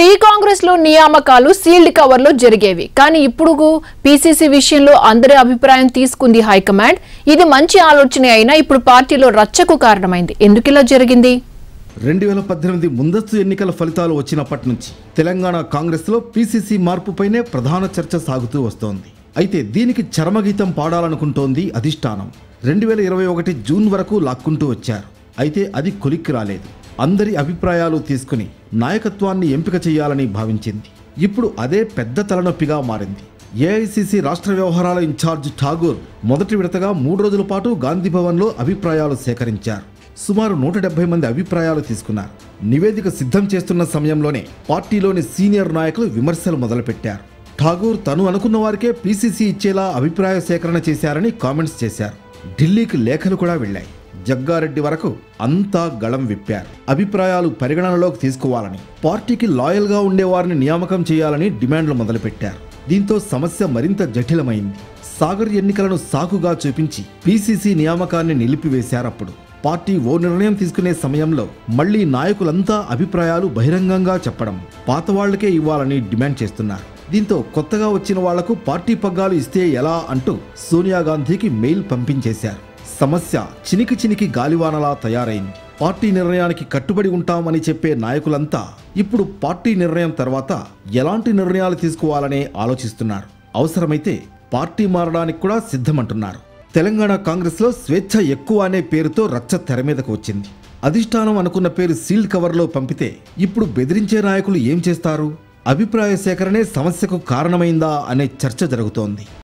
tea Congress లో నియామకాలు sealed cover లో జరిగేవి కానీ ఇప్పుడు పీసీసీ విషయంలో అందరి అభిప్రాయం తీసుకుంది హైకమాండ్ ఇది మంచి ఆలోచనే అయినా ఇప్పుడు పార్టీలో రచ్చకు కారణమైంది ఎందుకు ఇలా జరిగింది రెండు వేల పద్దెనిమిది ముందస్తు ఎన్నికల ఫలితాలు వచ్చినప్పటి నుంచి తెలంగాణ కాంగ్రెస్లో పీసీసీ మార్పుపైనే ప్రధాన చర్చ సాగుతూ వస్తోంది అయితే దీనికి చరమగీతం పాడాలనుకుంటోంది అధిష్టానం రెండు వేల ఇరవై ఒకటి జూన్ వరకు లాక్కుంటూ వచ్చారు అయితే అది కొలిక్కి రాలేదు అందరి అభిప్రాయాలు తీసుకుని నాయకత్వాన్ని ఎంపిక చేయాలని భావించింది ఇప్పుడు అదే పెద్ద తలనొప్పిగా మారింది ఏఐసిసి రాష్ట్ర వ్యవహారాల ఇన్ఛార్జ్ ఠాగూర్ మొదటి విడతగా మూడు రోజుల పాటు గాంధీ భవన్లో అభిప్రాయాలు సేకరించారు సుమారు నూట డెబ్బై మంది అభిప్రాయాలు తీసుకున్నారు నివేదిక సిద్ధం చేస్తున్న సమయంలోనే పార్టీలోని సీనియర్ నాయకులు విమర్శలు మొదలుపెట్టారు ఠాగూర్ తను అనుకున్న వారికే పీసీసీ ఇచ్చేలా అభిప్రాయ సేకరణ చేశారని కామెంట్స్ చేశారు ఢిల్లీకి లేఖలు కూడా వెళ్ళాయి జగ్గారెడ్డి వరకు అంతా గళం విప్పారు అభిప్రాయాలు పరిగణనలోకి తీసుకోవాలని పార్టీకి లాయల్గా ఉండేవారిని నియామకం చేయాలని డిమాండ్లు మొదలుపెట్టారు దీంతో సమస్య మరింత జటిలమైంది సాగర్ ఎన్నికలను సాకుగా చూపించి పీసీసీ నియామకాన్ని నిలిపివేశారప్పుడు పార్టీ ఓ నిర్ణయం తీసుకునే సమయంలో మళ్లీ నాయకులంతా అభిప్రాయాలు బహిరంగంగా చెప్పడం పాత వాళ్లకే ఇవ్వాలని డిమాండ్ చేస్తున్నారు దీంతో కొత్తగా వచ్చిన వాళ్లకు పార్టీ పగ్గాలు ఇస్తే ఎలా అంటూ సోనియా గాంధీకి మెయిల్ పంపించేశారు సమస్య చినికి చినికి గాలివానలా తయారైంది పార్టీ నిర్ణయానికి కట్టుబడి ఉంటామని చెప్పే నాయకులంతా ఇప్పుడు పార్టీ నిర్ణయం తర్వాత ఎలాంటి నిర్ణయాలు తీసుకోవాలనే ఆలోచిస్తున్నారు అవసరమైతే పార్టీ మారడానికి కూడా సిద్ధమంటున్నారు తెలంగాణ కాంగ్రెస్లో స్వేచ్ఛ ఎక్కువ అనే పేరుతో రచ్చ తెర మీదకు వచ్చింది అధిష్టానం అనుకున్న పేరు సీల్డ్ కవర్లో పంపితే ఇప్పుడు బెదిరించే నాయకులు ఏం చేస్తారు అభిప్రాయ సేకరణే సమస్యకు కారణమైందా అనే చర్చ జరుగుతోంది